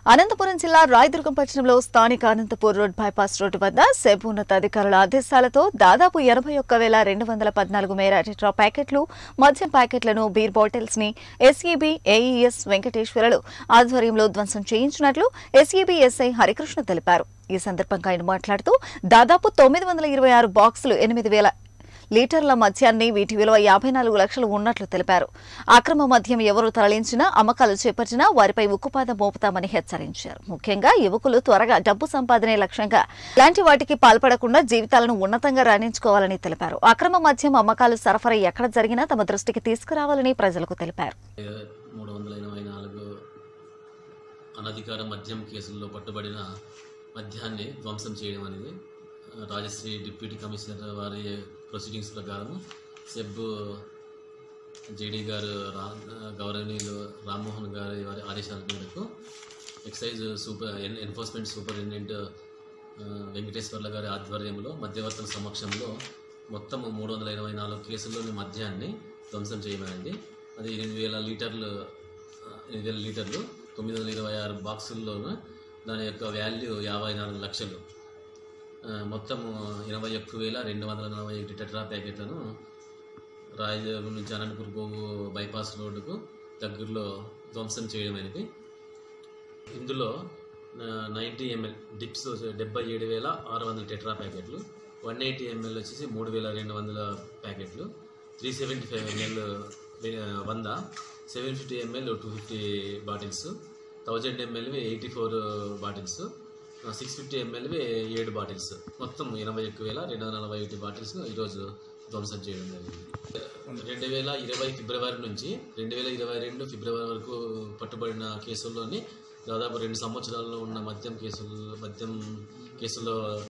అనంతపురం జిల్లా రాయదుర్గం పట్టణంలో స్థానిక అనంతపూర్ రోడ్ బైపాస్ రోడ్డు వద్ద సెబ్ ఉన్నతాధికారుల ఆదేశాలతో దాదాపు ఎనభై ఒక్క వేల రెండు వందల పద్నాలుగు మేర టెట్రా ప్యాకెట్లు మద్యం ప్యాకెట్లను బీర్ బాటిల్స్ ని ఎస్ఈబి ఏఈఎస్ వెంకటేశ్వరలు ఆధ్వర్యంలో ధ్వంసం చేయించినట్లు ఎస్ఈబి ఎస్ఐ హరికృష్ణ తెలిపారు ఈ సందర్భంగా ఆయన మాట్లాడుతూ దాదాపు తొమ్మిది వందల ఇరవై ఆరు బాక్సులు ఎనిమిది వేల లీటర్ల మద్యాన్ని వీటి విలువ యాభై నాలుగు లక్షలు ఉన్నట్లు తెలిపారు అక్రమ మద్యం ఎవరు తరలించినా అమ్మకాలు చేపట్టినా వారిపై ఉక్కుపాదం మోపుతామని హెచ్చరించారు ముఖ్యంగా యువకులు త్వరగా డబ్బు సంపాదనే లక్ష్యంగా ఇలాంటి వాటికి పాల్పడకుండా జీవితాలను ఉన్నతంగా రాణించుకోవాలని తెలిపారు అక్రమ మద్యం అమ్మకాలు సరఫరా ఎక్కడ జరిగినా తమ దృష్టికి తీసుకురావాలని ప్రజలకు తెలిపారు మూడు వందల ఎనభై నాలుగు అనధికార మద్యం కేసుల్లో పట్టుబడిన మద్యాన్ని ధ్వంసం చేయడం అనేది ఆ, రాజశ్రీ డిప్యూటీ కమిషనర్ వారి ప్రొసీడింగ్స్ ప్రకారం సెబ్ జేడీ గారు రా గౌరవనీయులు రామ్మోహన్ గారి వారి ఆదేశాల మేరకు ఎక్సైజ్ సూపర్ ఎన్ ఎన్ఫోర్స్మెంట్ సూపరింటెండెంట్ ఆ, వెంకటేశ్వర్ల గారి ఆధ్వర్యంలో మధ్యవర్తుల సమక్షంలో మొత్తం మూడు వందల ఎనభై నాలుగు కేసుల్లోని మద్యాన్ని ధ్వంసం చేయమైంది అది ఎనిమిది వేల లీటర్లు ఆ, ఎనిమిది వేల లీటర్లు తొమ్మిది వందల ఇరవై ఆరు బాక్సుల్లోనూ దాని యొక్క వాల్యూ యాభై నాలుగు లక్షలు ఆ, మొత్తం ఇరవై ఒక్క వేల రెండు వందల నలభై ఒకటి టెట్రా ప్యాకెట్లను రాయదుర్గం నుంచి అనంతపూర్ గోగు బైపాస్ రోడ్డుకు దగ్గరలో ధ్వంసం చేయడం అనేది ఇందులో నైంటీ ఎంఎల్ డిప్స్ డెబ్బై ఏడు వేల ఆరు వందల టెట్రా ప్యాకెట్లు వన్ ఎయిటీ ఎంఎల్ వచ్చేసి మూడు వేల రెండు వందల ప్యాకెట్లు త్రీ సెవెంటీ ఫైవ్ ఎంఎల్ వంద seven fifty ML two fifty bottles thousand ఎంఎల్వి eighty four bottles six fifty ఎంఎల్వి ఏడు బాటిల్స్ మొత్తం ఎనభై ఒక్క వేల రెండు వందల నలభై ఒకటి బాటిల్స్ ఈరోజు ధ్వంసం చేయడం జరిగింది రెండు వేల ఇరవై ఫిబ్రవరి నుంచి రెండు వేల ఇరవై రెండు ఫిబ్రవరి వరకు పట్టుబడిన కేసుల్లోని దాదాపు రెండు సంవత్సరాల్లో ఉన్న మద్యం కేసులు మద్యం కేసుల్లో